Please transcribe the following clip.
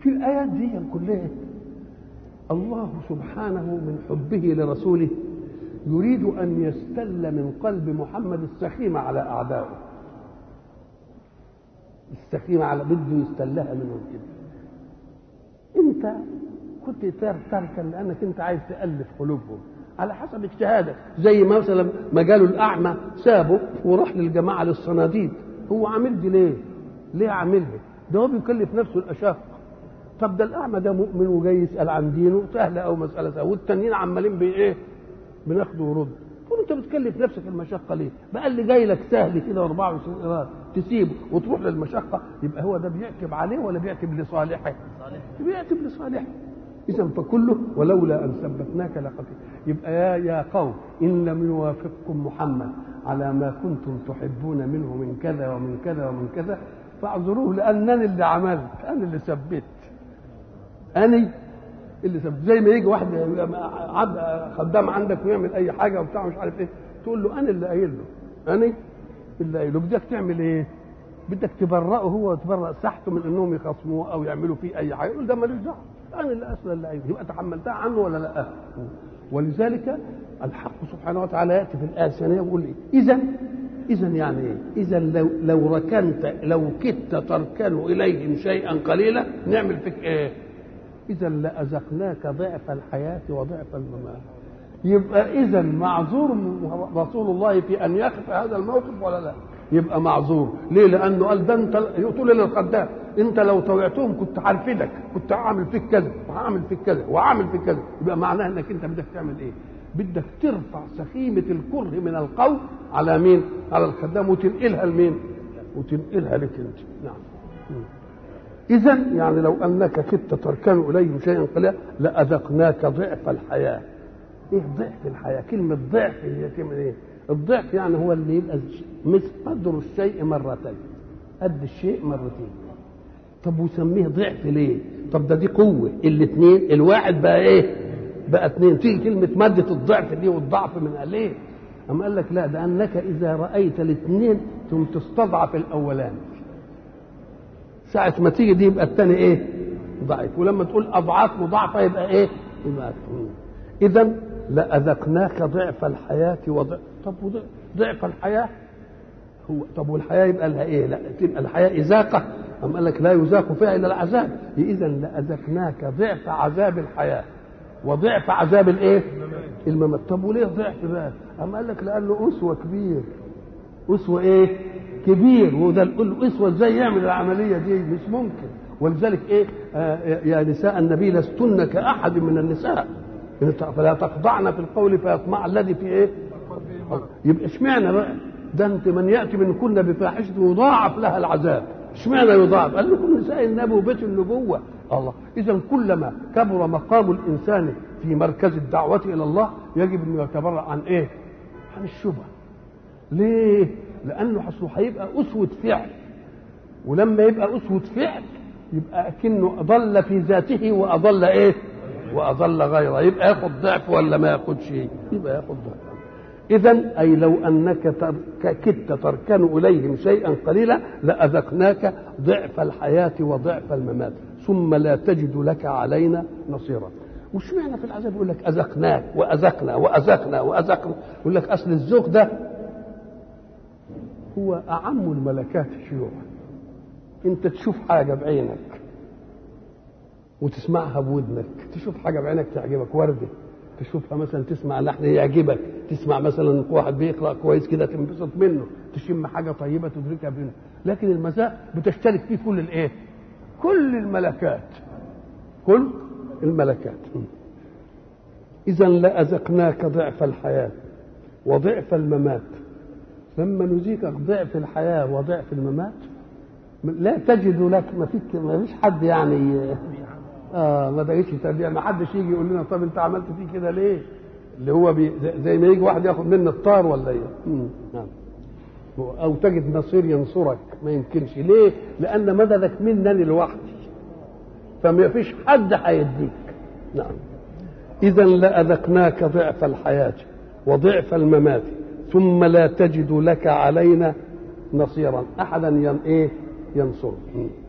في الآيات دي كلها الله سبحانه من حبه لرسوله يريد أن يستل من قلب محمد السخيمة على أعدائه السخيمة على بده يستلها منهم كده أنت كنت تركا لأنك أنت عايز تألف قلوبهم على حسب اجتهادك زي مثلا ما قالوا الأعمى سابه وراح للجماعة للصناديد هو عامل دي ليه؟ ليه عاملها؟ ده هو بيكلف نفسه الأشاق طب ده الأعمى ده مؤمن وجاي يسأل عن دينه سهلة أو مسألة سهلة والتانيين عمالين بإيه؟ بناخد ورد تقول انت بتكلف نفسك المشقه ليه؟ بقى اللي جاي لك سهل كده 24 قراءه تسيبه وتروح للمشقه يبقى هو ده بيعتب عليه ولا بيعتب لصالحه؟ بيعتب لصالحه اذا فكله ولولا ان ثبتناك لقد يبقى يا يا قوم ان لم يوافقكم محمد على ما كنتم تحبون منه من كذا ومن كذا ومن كذا فاعذروه لانني اللي عملت انا اللي ثبت اني اللي ثبت زي ما يجي واحد عبد خدام عندك ويعمل اي حاجه وبتاع مش عارف ايه تقول له انا اللي قايل له انا اللي قايل له بدك تعمل ايه؟ بدك تبرئه هو وتبرأ ساحته من انهم يخصموه او يعملوا فيه اي حاجه يقول ده ماليش دعوه انا اللي اصلا اللي قايل يبقى تحملتها عنه ولا لا؟ ولذلك الحق سبحانه وتعالى ياتي في الايه الثانيه ويقول ايه؟ اذا اذا يعني ايه؟ اذا لو لو ركنت لو كدت تركن اليهم شيئا قليلا نعمل فيك ايه؟ اذا لاذقناك ضعف الحياه وضعف الممات يبقى اذا معذور رسول الله في ان يخف هذا الموقف ولا لا يبقى معذور ليه لانه قال ده انت يقول للخدام انت لو طوعتهم كنت هرفدك كنت هعمل فيك كذا وهعمل فيك كذا وهعمل فيك كذا يبقى معناه انك انت بدك تعمل ايه بدك ترفع سخيمة الكره من القول على مين؟ على الخدام وتنقلها لمين؟ وتنقلها لك انت، نعم. إذا يعني لو أنك كدت تركن إليهم شيئا قليلا لأذقناك ضعف الحياة. إيه ضعف الحياة؟ كلمة ضعف هي كلمة إيه؟ الضعف يعني هو اللي يبقى مثل قدر الشيء مرتين. قد الشيء مرتين. طب وسميه ضعف ليه؟ طب ده دي قوة، الاثنين الواحد بقى إيه؟ بقى اثنين، تيجي كلمة مادة الضعف دي والضعف من ليه؟ أما قال لك لا ده أنك إذا رأيت الاثنين ثم تستضعف الأولاني. ساعة ما تيجي دي يبقى الثاني ايه؟ ضعيف ولما تقول أضعاف مضاعفة يبقى ايه؟ يبقى إذا لأذقناك ضعف الحياة وضعف طب ضعف الحياة هو طب والحياة يبقى لها ايه؟ لا تبقى الحياة إزاقة أم قال لك لا يزاق فيها إلا العذاب إذا لأذقناك ضعف عذاب الحياة وضعف عذاب الايه؟ الممات طب وليه ضعف بقى؟ أم قال لك لأنه أسوة كبير أسوة ايه؟ كبير وده الاسوه ازاي يعمل العمليه دي مش ممكن ولذلك ايه آه يا نساء النبي لستن كاحد من النساء فلا تخضعن في القول فيطمع الذي في ايه يبقى اشمعنى بقى ده انت من ياتي منكن بفاحشه يضاعف لها العذاب اشمعنى يضاعف قال لكم نساء النبي وبيت النبوه الله اذا كلما كبر مقام الانسان في مركز الدعوه الى الله يجب انه يتبرأ عن ايه عن الشبهه ليه لانه اصله هيبقى اسوه فعل ولما يبقى اسوه فعل يبقى اكنه اضل في ذاته واضل ايه واضل غيره يبقى ياخد ضعف ولا ما ياخدش يبقى ياخد ضعف اذا اي لو انك كدت تركن اليهم شيئا قليلا لاذقناك ضعف الحياه وضعف الممات ثم لا تجد لك علينا نصيرا وش معنى في العذاب يقول لك اذقناك واذقنا واذقنا واذقنا يقول لك اصل الذوق ده هو أعم الملكات شيوعا أنت تشوف حاجة بعينك وتسمعها بودنك تشوف حاجة بعينك تعجبك وردة تشوفها مثلا تسمع لحن يعجبك تسمع مثلا واحد بيقرأ كويس كده تنبسط منه تشم حاجة طيبة تدركها منه لكن المساء بتشترك فيه كل الايه كل الملكات كل الملكات إذا لأذقناك ضعف الحياة وضعف الممات لما نذيقك ضعف الحياة وضعف الممات لا تجد لك ما فيك ما فيش حد يعني اه ما تجيش تربيه ما حدش يجي يقول لنا طب انت عملت فيه كده ليه؟ اللي هو بي زي ما يجي واحد ياخد مني الطار ولا ايه؟ نعم او تجد نصير ينصرك ما يمكنش ليه؟ لان مددك منني لوحدي فما فيش حد هيديك نعم اذا لاذقناك ضعف الحياه وضعف الممات ثم لا تجد لك علينا نصيرا احدا ين ايه ينصر